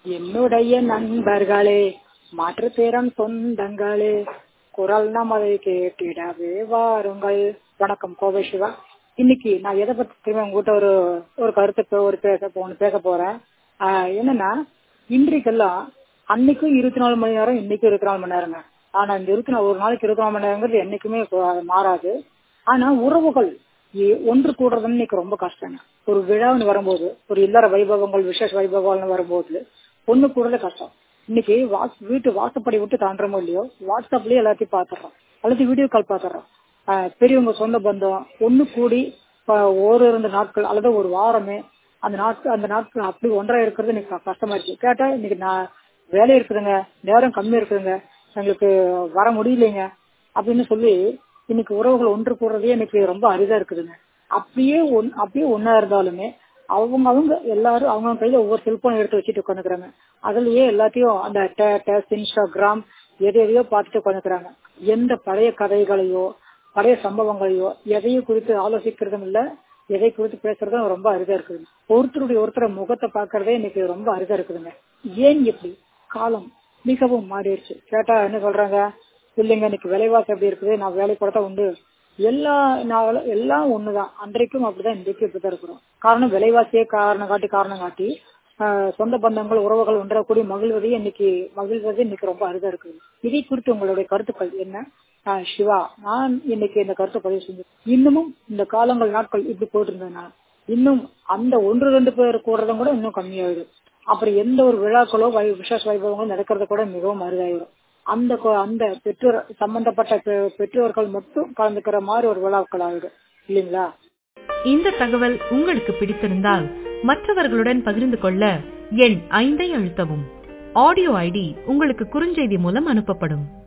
என்னுடைய நண்பர்களே மாற்றுத்திறன் சொந்தங்களே குரல் நமதை கேட்டிடவே வாருங்கள் வணக்கம் கோவை சிவா இன்னைக்கு நான் எதை பத்தி திரும்ப உங்ககிட்ட ஒரு ஒரு கருத்து ஒரு பேச ஒன்று பேச போறேன் ஆஹ் என்னன்னா இன்றைக்கெல்லாம் அன்னைக்கும் இருபத்தி நாலு மணி நேரம் இன்னைக்கும் இருபத்தி நாலு மணி நேரங்க ஆனா இந்த இருபத்தி நாலு ஒரு நாளைக்கு இருபத்தி நாலு மணி நேரங்கிறது என்னைக்குமே கு- மாறாது ஆனா உறவுகள் இ- ஒன்று கூடுறது இன்னைக்கு ரொம்ப கஷ்டங்க ஒரு விழான்னு வரும்போது ஒரு இல்லற வைபவங்கள் விசேஷ வைபவங்கள்னு வரும்போது ஒண்ணு கூடுறது கஷ்டம் இன்னைக்கு வாட்ஸ் வீட்டு வாசப்படி விட்டு தாண்டறமோ இல்லையோ வாட்ஸ்அப்லயே எல்லாத்தையும் பாத்துறோம் அல்லது வீடியோ கால் பாத்துறோம் ஆஹ் பெரியவங்க சொந்த பந்தம் ஒண்ணு கூடி ஆஹ் ஒரு இரண்டு நாட்கள் அல்லது ஒரு வாரமே அந்த நாட்கள் அந்த நாட்கள் அப்படி ஒன்றா இருக்கிறது இன்னைக்கு க- கஷ்டமா இருக்கு கேட்டா இன்னைக்கு நான் வேலை இருக்குதுங்க நேரம் கம்மி இருக்குதுங்க எங்களுக்கு வர முடியலைங்க அப்படின்னு சொல்லி இன்னைக்கு உறவுகள் ஒன்று கூடுறதே இன்னைக்கு ரொம்ப அரிதா இருக்குதுங்க அப்படியே ஒன் அப்படியே ஒன்னா இருந்தாலுமே அவங்க அவங்க எல்லாரும் அவங்க கையில ஒவ்வொரு செல்போன் எடுத்து வச்சுட்டு உட்காந்துக்கிறாங்க அதுலயே எல்லாத்தையும் அந்த டேட்டஸ் இன்ஸ்டாகிராம் எதை எதையோ பார்த்துட்டு உட்காந்துக்கிறாங்க எந்த பழைய கதைகளையோ பழைய சம்பவங்களையோ எதையும் குறித்து ஆலோசிக்கிறதும் இல்ல எதை குறித்து பேசுறதும் ரொம்ப அரிதா இருக்குது ஒருத்தருடைய ஒருத்தர் முகத்தை பாக்குறதே இன்னைக்கு ரொம்ப அரிதா இருக்குதுங்க ஏன் இப்படி காலம் மிகவும் மாறிடுச்சு கேட்டா என்ன சொல்றாங்க இல்லைங்க இன்னைக்கு விலைவாசி எப்படி இருக்குது நான் வேலை கூட தான் உண்டு எல்லா நாவலும் எல்லாம் ஒண்ணுதான் அன்றைக்கும் அப்படிதான் இன்றைக்கும் இப்படிதான் இருக்கிறோம் காரணம் விலைவாசியே காரணம் காட்டி காரணம் காட்டி ஆஹ் சொந்த பந்தங்கள் உறவுகள் ஒன்றக்கூடிய மகிழ்வதையும் இன்னைக்கு மகிழ்வது இன்னைக்கு ரொம்ப அரிதா இருக்குது இதை குறித்து உங்களுடைய கருத்துக்கள் என்ன ஆஹ் சிவா நான் இன்னைக்கு இந்த கருத்தை பதிவு செஞ்சு இன்னமும் இந்த காலங்கள் நாட்கள் இப்படி போயிட்டு இருந்ததுன்னா இன்னும் அந்த ஒன்று ரெண்டு பேர் கூடுறதும் கூட இன்னும் கம்மியாயிடும் அப்புறம் எந்த ஒரு விழாக்களோ வை- விசேஷ வைபவங்களோ நடக்கிறது கூட மிகவும் அரிதாயிரும் அந்த கொ- அந்த பெற்றோர் சம்பந்தப்பட்ட பெ- பெற்றோர்கள் மட்டும் கலந்துக்கிற மாதிரி ஒரு விழாக்கள் ஆயிடும் இல்லைங்களா இந்த தகவல் உங்களுக்கு பிடித்திருந்தால் மற்றவர்களுடன் பகிர்ந்து கொள்ள எண் ஐந்தை அழுத்தவும் ஆடியோ ஐடி உங்களுக்கு குறுஞ்செய்தி மூலம் அனுப்பப்படும்